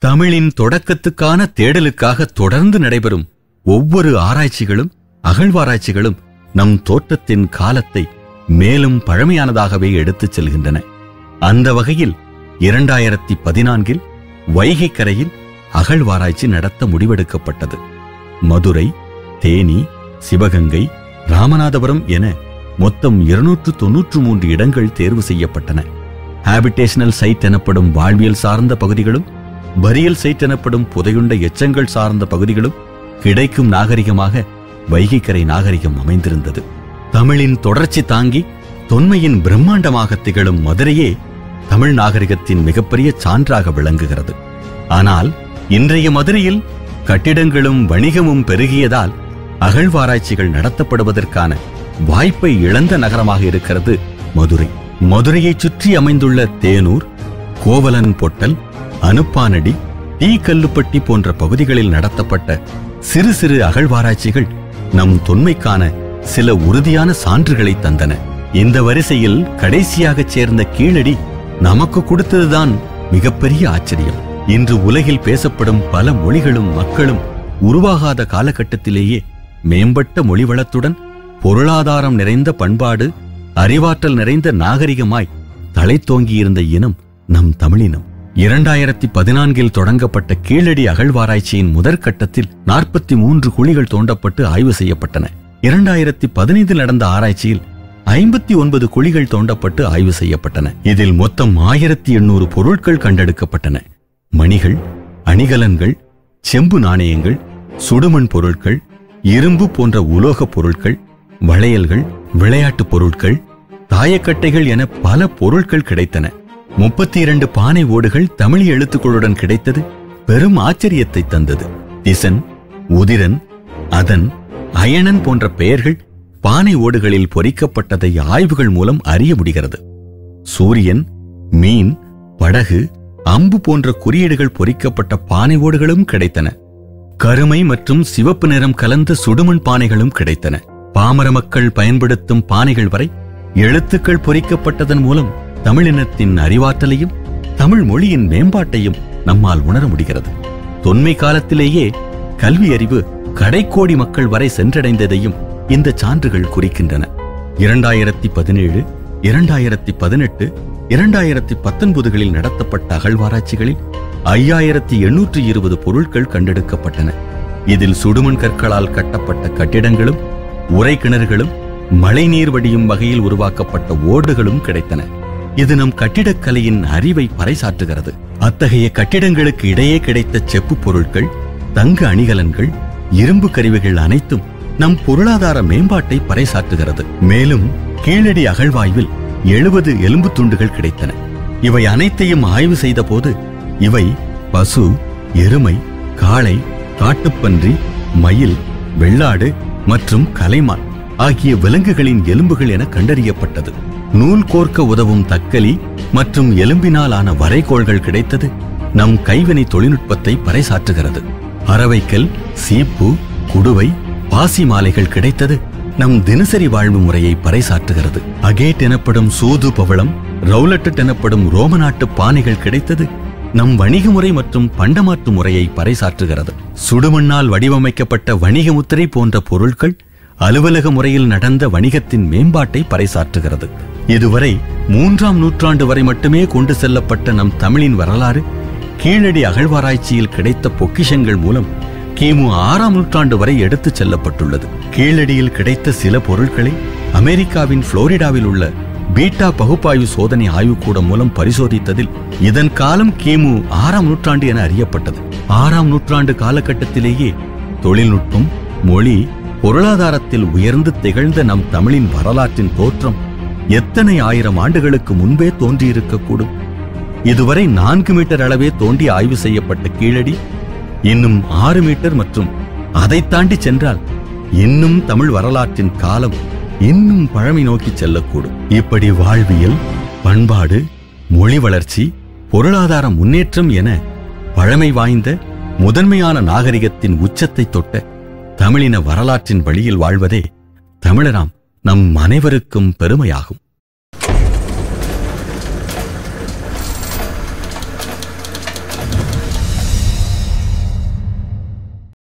தமிழின் தொடக்கத்துக்கான தேடலுக்காக தொடர்ந்து நடைபெறும் ஒவ்வொரு ஆராய்ச்சிகளும் அகழ்வாராய்ச்சிகளும் நம் தோற்றத்தின் காலத்தை மேலும் பழமையானதாகவே எடுத்துச் செல்கின்றன அந்த வகையில் இரண்டாயிரத்தி பதினான்கில் வைகை கரையில் அகழ்வாராய்ச்சி நடத்த முடிவெடுக்கப்பட்டது மதுரை தேனி சிவகங்கை ராமநாதபுரம் என மொத்தம் இருநூற்று தொன்னூற்று மூன்று இடங்கள் தேர்வு செய்யப்பட்டன ஹாபிடேஷனல் சைட் எனப்படும் வாழ்வியல் சார்ந்த பகுதிகளும் பரியல் சைட் எனப்படும் புதையுண்ட எச்சங்கள் சார்ந்த பகுதிகளும் கிடைக்கும் நாகரிகமாக வைகைக்கரை நாகரிகம் அமைந்திருந்தது தமிழின் தொடர்ச்சி தாங்கி தொன்மையின் பிரம்மாண்டமாக திகழும் மதுரையே தமிழ் நாகரிகத்தின் மிகப்பெரிய சான்றாக விளங்குகிறது ஆனால் இன்றைய மதுரையில் கட்டிடங்களும் வணிகமும் பெருகியதால் அகழ்வாராய்ச்சிகள் நடத்தப்படுவதற்கான வாய்ப்பை இழந்த நகரமாக இருக்கிறது மதுரை மதுரையைச் சுற்றி அமைந்துள்ள தேனூர் கோவலன் பொட்டல் அனுப்பானடி டீ கல்லுப்பட்டி போன்ற பகுதிகளில் நடத்தப்பட்ட சிறு சிறு அகழ்வாராய்ச்சிகள் நம் தொன்மைக்கான சில உறுதியான சான்றுகளை தந்தன இந்த வரிசையில் கடைசியாகச் சேர்ந்த கீழடி நமக்கு கொடுத்ததுதான் மிகப்பெரிய ஆச்சரியம் இன்று உலகில் பேசப்படும் பல மொழிகளும் மக்களும் உருவாகாத காலகட்டத்திலேயே மேம்பட்ட மொழிவளத்துடன் பொருளாதாரம் நிறைந்த பண்பாடு அறிவாற்றல் நிறைந்த நாகரிகமாய் தழைத்தோங்கியிருந்த இனம் நம் தமிழினம் இரண்டாயிரத்தி பதினான்கில் தொடங்கப்பட்ட கீழடி அகழ்வாராய்ச்சியின் முதற்கட்டத்தில் நாற்பத்தி மூன்று குழிகள் தோண்டப்பட்டு ஆய்வு செய்யப்பட்டன இரண்டாயிரத்தி பதினைந்தில் நடந்த ஆராய்ச்சியில் ஐம்பத்தி ஒன்பது குழிகள் தோண்டப்பட்டு ஆய்வு செய்யப்பட்டன இதில் மொத்தம் ஆயிரத்தி எண்ணூறு பொருட்கள் கண்டெடுக்கப்பட்டன மணிகள் அணிகலன்கள் செம்பு நாணயங்கள் சுடுமண் பொருட்கள் இரும்பு போன்ற உலோகப் பொருட்கள் வளையல்கள் விளையாட்டுப் பொருட்கள் தாயக்கட்டைகள் என பல பொருட்கள் கிடைத்தன முப்பத்தி இரண்டு பானை ஓடுகள் தமிழ் எழுத்துக்களுடன் கிடைத்தது பெரும் ஆச்சரியத்தை தந்தது திசன் உதிரன் அதன் அயனன் போன்ற பெயர்கள் பானை ஓடுகளில் பொறிக்கப்பட்டதை ஆய்வுகள் மூலம் அறிய முடிகிறது சூரியன் மீன் படகு அம்பு போன்ற குறியீடுகள் பொறிக்கப்பட்ட பானை ஓடுகளும் கிடைத்தன கருமை மற்றும் சிவப்பு நிறம் கலந்த சுடுமண் பானைகளும் கிடைத்தன பாமர மக்கள் பயன்படுத்தும் பானைகள் வரை எழுத்துக்கள் பொறிக்கப்பட்டதன் மூலம் தமிழினத்தின் அறிவாற்றலையும் தமிழ் மொழியின் மேம்பாட்டையும் நம்மால் உணர முடிகிறது தொன்மை காலத்திலேயே கல்வி அறிவு கடைக்கோடி மக்கள் வரை சென்றடைந்ததையும் இந்த சான்றுகள் குறிக்கின்றன இரண்டாயிரத்தி பதினேழு இரண்டாயிரத்தி பதினெட்டு இரண்டாயிரத்தி பத்தொன்பதுகளில் நடத்தப்பட்ட அகழ்வாராய்ச்சிகளில் ஐயாயிரத்தி எண்ணூற்றி இருபது பொருட்கள் கண்டெடுக்கப்பட்டன இதில் சுடுமண் கற்களால் கட்டப்பட்ட கட்டிடங்களும் உரை கிணறுகளும் மழைநீர் வடியும் வகையில் உருவாக்கப்பட்ட ஓடுகளும் கிடைத்தன இது நம் கட்டிடக்கலையின் அறிவை பறைசாற்றுகிறது அத்தகைய கட்டிடங்களுக்கு இடையே கிடைத்த செப்பு பொருட்கள் தங்க அணிகலன்கள் இரும்பு கருவிகள் அனைத்தும் நம் பொருளாதார மேம்பாட்டை பறைசாற்றுகிறது மேலும் கீழடி அகழ்வாய்வில் எழுபது எலும்பு துண்டுகள் கிடைத்தன இவை அனைத்தையும் ஆய்வு செய்த போது இவை பசு எருமை காளை காட்டுப்பன்றி மயில் வெள்ளாடு மற்றும் கலைமான் ஆகிய விலங்குகளின் எலும்புகள் என கண்டறியப்பட்டது நூல் கோர்க்க உதவும் தக்கலி மற்றும் எலும்பினால் ஆன வரைகோள்கள் கிடைத்தது நம் கைவினை தொழில்நுட்பத்தை பறைசாற்றுகிறது அரவைக்கல் சீப்பு குடுவை பாசி மாலைகள் கிடைத்தது நம் தினசரி வாழ்வு முறையை பறைசாற்றுகிறது அகேட் எனப்படும் சூது பவளம் ரவுலட்டட் எனப்படும் ரோம நாட்டு பானைகள் கிடைத்தது நம் வணிக முறை மற்றும் பண்டமாற்று முறையை பறைசாற்றுகிறது சுடுமண்ணால் வடிவமைக்கப்பட்ட வணிக முத்திரை போன்ற பொருட்கள் அலுவலக முறையில் நடந்த வணிகத்தின் மேம்பாட்டை பறைசாற்றுகிறது இதுவரை மூன்றாம் நூற்றாண்டு வரை மட்டுமே கொண்டு செல்லப்பட்ட நம் தமிழின் வரலாறு கீழடி அகழ்வாராய்ச்சியில் கிடைத்த பொக்கிஷங்கள் மூலம் கிமு ஆறாம் நூற்றாண்டு வரை எடுத்துச் செல்லப்பட்டுள்ளது கீழடியில் கிடைத்த சில பொருட்களை அமெரிக்காவின் புளோரிடாவில் உள்ள பீட்டா பகுப்பாய்வு சோதனை ஆய்வுக்கூடம் மூலம் பரிசோதித்ததில் இதன் காலம் கிமு ஆறாம் நூற்றாண்டு என அறியப்பட்டது ஆறாம் நூற்றாண்டு காலகட்டத்திலேயே தொழில்நுட்பம் மொழி பொருளாதாரத்தில் உயர்ந்து திகழ்ந்த நம் தமிழின் வரலாற்றின் தோற்றம் எத்தனை ஆயிரம் ஆண்டுகளுக்கு முன்பே தோன்றியிருக்கக்கூடும் இதுவரை நான்கு மீட்டர் அளவே தோண்டி ஆய்வு செய்யப்பட்ட கீழடி இன்னும் ஆறு மீட்டர் மற்றும் அதை தாண்டி சென்றால் இன்னும் தமிழ் வரலாற்றின் காலம் இன்னும் பழமை நோக்கி செல்லக்கூடும் இப்படி வாழ்வியல் பண்பாடு மொழி வளர்ச்சி பொருளாதார முன்னேற்றம் என பழமை வாய்ந்த முதன்மையான நாகரிகத்தின் உச்சத்தை தொட்ட தமிழின வரலாற்றின் வழியில் வாழ்வதே தமிழராம் நம் அனைவருக்கும் பெருமையாகும்